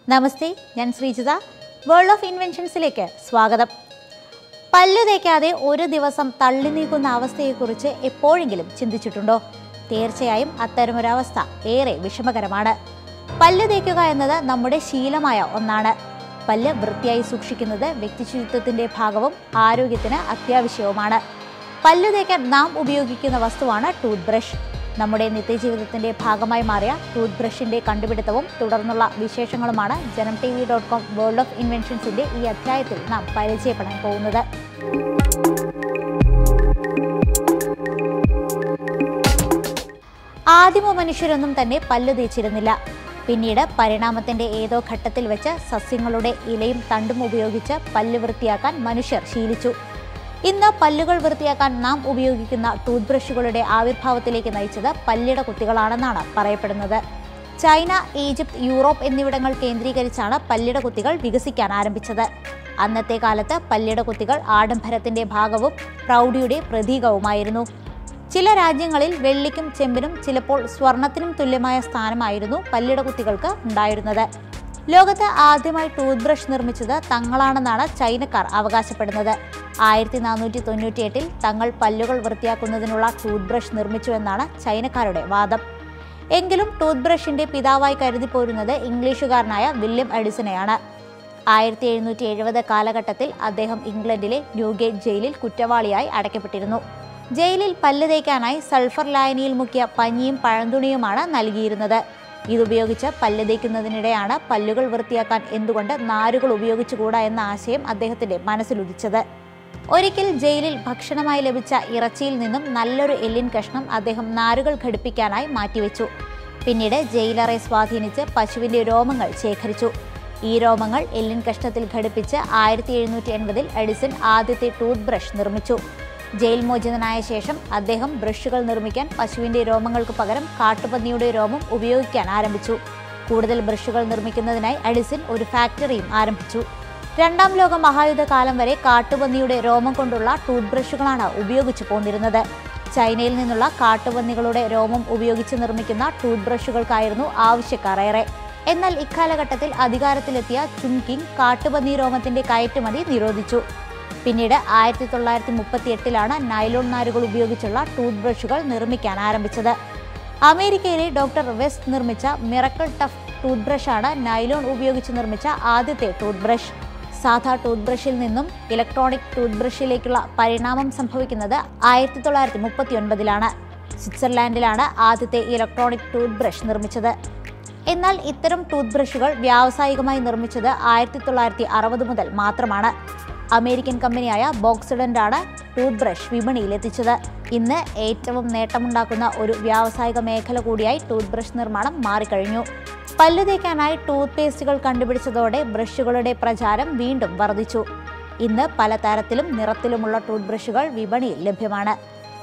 നമസ്തേ ഞാൻ Sreejitha world of ഇൻവെൻഷൻസിലേക്ക് സ്വാഗതം പല്ലു തേക്കാതെ ഒരു ദിവസം തള്ളി നീക്കുന്ന അവസ്ഥയെക്കുറിച്ച് എപ്പോഴെങ്കിലും ചിന്തിച്ചിട്ടുണ്ടോ തീർച്ചയായും അത്തരമൊരവസ്ഥ ഏറെ വിഷമകരമാണ് പല്ല് തേക്കുക എന്നത് നമ്മുടെ ശീലമായ ഒന്നാണ് പല്ല് വൃത്തിയായി സൂക്ഷിക്കുന്നത് വ്യക്തിശുചിത്വത്തിന്റെ ഭാഗവും ആരോഗ്യത്തിന് അത്യാവശ്യവുമാണ് പല്ല് തേക്കാൻ നാം ഉപയോഗിക്കുന്ന വസ്തുവാണ് ടൂത്ത് ബ്രഷ് നമ്മുടെ നിത്യജീവിതത്തിന്റെ ഭാഗമായി മാറിയ ടൂത്ത് ബ്രഷിന്റെ കണ്ടുപിടുത്തവും തുടർന്നുള്ള വിശേഷങ്ങളുമാണ് Janam T V dot com world of ഇൻവെൻഷൻസിന്റെ ഈ അധ്യായത്തിൽ നാം പരിചയപ്പെടാൻ പോകുന്നത് ആദിമ മനുഷ്യരൊന്നും തന്നെ പല്ല് തേച്ചിരുന്നില്ല പിന്നീട് പരിണാമത്തിന്റെ ഏതോ ഘട്ടത്തിൽ വെച്ച് സസ്യങ്ങളുടെ ഇലയും തണ്ടും ഉപയോഗിച്ച് പല്ല് വൃത്തിയാക്കാൻ മനുഷ്യർ ശീലിച്ചു ഇന്ന് പല്ലുകൾ വൃത്തിയാക്കാൻ നാം ഉപയോഗിക്കുന്ന ടൂത്ത് ബ്രഷുകളുടെ ആവിർഭാവത്തിലേക്ക് നയിച്ചത് പല്ലിട കുത്തികളാണെന്നാണ് പറയപ്പെടുന്നത് ചൈന ഈജിപ്ത് യൂറോപ്പ് എന്നിവിടങ്ങൾ കേന്ദ്രീകരിച്ചാണ് പല്ലിട കുത്തികൾ വികസിക്കാൻ ആരംഭിച്ചത് അന്നത്തെ കാലത്ത് പല്ലിട കുത്തികൾ ആഡംബരത്തിന്റെ ഭാഗവും പ്രൗഢിയുടെ പ്രതീകവുമായിരുന്നു ചില രാജ്യങ്ങളിൽ വെള്ളിക്കും ചെമ്പിനും ചിലപ്പോൾ സ്വർണത്തിനും തുല്യമായ സ്ഥാനമായിരുന്നു പല്ലിട കുത്തികൾക്ക് ഉണ്ടായിരുന്നത് ലോകത്ത് ആദ്യമായി ടൂത്ത് ബ്രഷ് നിർമ്മിച്ചത് തങ്ങളാണെന്നാണ് ചൈനക്കാർ അവകാശപ്പെടുന്നത് ആയിരത്തി നാനൂറ്റി തൊണ്ണൂറ്റിയെട്ടിൽ തങ്ങൾ പല്ലുകൾ വൃത്തിയാക്കുന്നതിനുള്ള ടൂത്ത് ബ്രഷ് നിർമ്മിച്ചുവെന്നാണ് ചൈനക്കാരുടെ വാദം എങ്കിലും ടൂത്ത് ബ്രഷിന്റെ പിതാവായി കരുതിപ്പോരുന്നത് ഇംഗ്ലീഷുകാരനായ വില്യം എഡിസനെയാണ് ആയിരത്തി എഴുന്നൂറ്റി എഴുപത് കാലഘട്ടത്തിൽ അദ്ദേഹം ഇംഗ്ലണ്ടിലെ ന്യൂഗേറ്റ് ജയിലിൽ കുറ്റവാളിയായി അടയ്ക്കപ്പെട്ടിരുന്നു ജയിലിൽ പല്ല് തേക്കാനായി സൾഫർ ലായനിയിൽ മുക്കിയ പഞ്ഞിയും പഴന്തുണിയുമാണ് നൽകിയിരുന്നത് ഇതുപയോഗിച്ച് പല്ല് തേക്കുന്നതിനിടെയാണ് പല്ലുകൾ വൃത്തിയാക്കാൻ എന്തുകൊണ്ട് നാരുകൾ ഉപയോഗിച്ചുകൂടാ എന്ന ആശയം അദ്ദേഹത്തിന്റെ മനസ്സിലുദിച്ചത് ഒരിക്കൽ ജയിലിൽ ഭക്ഷണമായി ലഭിച്ച ഇറച്ചിയിൽ നിന്നും നല്ലൊരു എല്ലിൻ കഷ്ണം അദ്ദേഹം നാരുകൾ ഘടിപ്പിക്കാനായി മാറ്റിവെച്ചു പിന്നീട് ജയിലറെ സ്വാധീനിച്ച് പശുവിന്റെ രോമങ്ങൾ ശേഖരിച്ചു ഈ രോമങ്ങൾ എല്ലിൻ കഷ്ണത്തിൽ ഘടിപ്പിച്ച് ആയിരത്തി എഴുന്നൂറ്റി എൺപതിൽ എഡിസൺ ആദ്യത്തെ ടൂത്ത് ബ്രഷ് നിർമ്മിച്ചു ജയിൽ മോചിതനായ ശേഷം അദ്ദേഹം ബ്രഷുകൾ നിർമ്മിക്കാൻ പശുവിന്റെ രോമങ്ങൾക്ക് പകരം കാട്ടുപന്നിയുടെ രോമം ഉപയോഗിക്കാൻ ആരംഭിച്ചു കൂടുതൽ ബ്രഷുകൾ നിർമ്മിക്കുന്നതിനായി എഡിസൺ ഒരു ഫാക്ടറിയും ആരംഭിച്ചു രണ്ടാം ലോക മഹായുദ്ധ കാലം വരെ കാട്ടുപന്നിയുടെ രോമം കൊണ്ടുള്ള ടൂത്ത് ബ്രഷുകളാണ് ഉപയോഗിച്ചു പോന്നിരുന്നത് ചൈനയിൽ നിന്നുള്ള കാട്ടുപന്നികളുടെ രോമം ഉപയോഗിച്ച് നിർമ്മിക്കുന്ന ടൂത്ത് ബ്രഷുകൾക്കായിരുന്നു ആവശ്യക്കാർ ഏറെ എന്നാൽ ഇക്കാലഘട്ടത്തിൽ അധികാരത്തിലെത്തിയ ചുൻകിങ് കാട്ടുപന്നി രോമത്തിന്റെ കയറ്റുമതി നിരോധിച്ചു പിന്നീട് ആയിരത്തി തൊള്ളായിരത്തി മുപ്പത്തി എട്ടിലാണ് നൈലോൺ നാരുകൾ ഉപയോഗിച്ചുള്ള ടൂത്ത് ബ്രഷുകൾ നിർമ്മിക്കാൻ ആരംഭിച്ചത് അമേരിക്കയിലെ ഡോക്ടർ വെസ്റ്റ് നിർമ്മിച്ച മിറക്കിൾ ടഫ് ടൂത്ത് ബ്രഷാണ് നൈലോൺ ഉപയോഗിച്ച് നിർമ്മിച്ച ആദ്യത്തെ ടൂത്ത് ബ്രഷ് സാധാ ടൂത്ത് ബ്രഷിൽ നിന്നും ഇലക്ട്രോണിക് ടൂത്ത് ബ്രഷിലേക്കുള്ള പരിണാമം സംഭവിക്കുന്നത് ആയിരത്തി തൊള്ളായിരത്തി മുപ്പത്തി ഒൻപതിലാണ് സ്വിറ്റ്സർലാൻഡിലാണ് ആദ്യത്തെ ഇലക്ട്രോണിക് ടൂത്ത് ബ്രഷ് നിർമ്മിച്ചത് എന്നാൽ ഇത്തരം ടൂത്ത് ബ്രഷുകൾ വ്യാവസായികമായി നിർമ്മിച്ചത് ആയിരത്തി തൊള്ളായിരത്തി അറുപത് മുതൽ മാത്രമാണ് അമേരിക്കൻ കമ്പനിയായ ബോക്സിഡന്റ് ആണ് ടൂത്ത് ബ്രഷ് വിപണിയിലെത്തിച്ചത് ഇന്ന് ഏറ്റവും നേട്ടമുണ്ടാക്കുന്ന ഒരു വ്യാവസായിക മേഖല കൂടിയായി ടൂത്ത് ബ്രഷ് നിർമ്മാണം മാറിക്കഴിഞ്ഞു പല്ല് തേക്കാനായി ടൂത്ത് പേസ്റ്റുകൾ കണ്ടുപിടിച്ചതോടെ ബ്രഷുകളുടെ പ്രചാരം വീണ്ടും വർദ്ധിച്ചു ഇന്ന് പല തരത്തിലും നിറത്തിലുമുള്ള ടൂത്ത് ബ്രഷുകൾ വിപണിയിൽ ലഭ്യമാണ്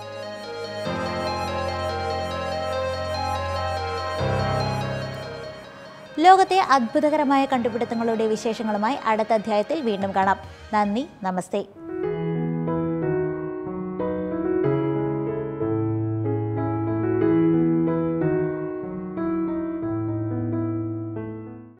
ലോകത്തെ അത്ഭുതകരമായ കണ്ടുപിടുത്തങ്ങളുടെ വിശേഷങ്ങളുമായി അടുത്ത അധ്യായത്തിൽ വീണ്ടും കാണാം നന്ദി നമസ്തേ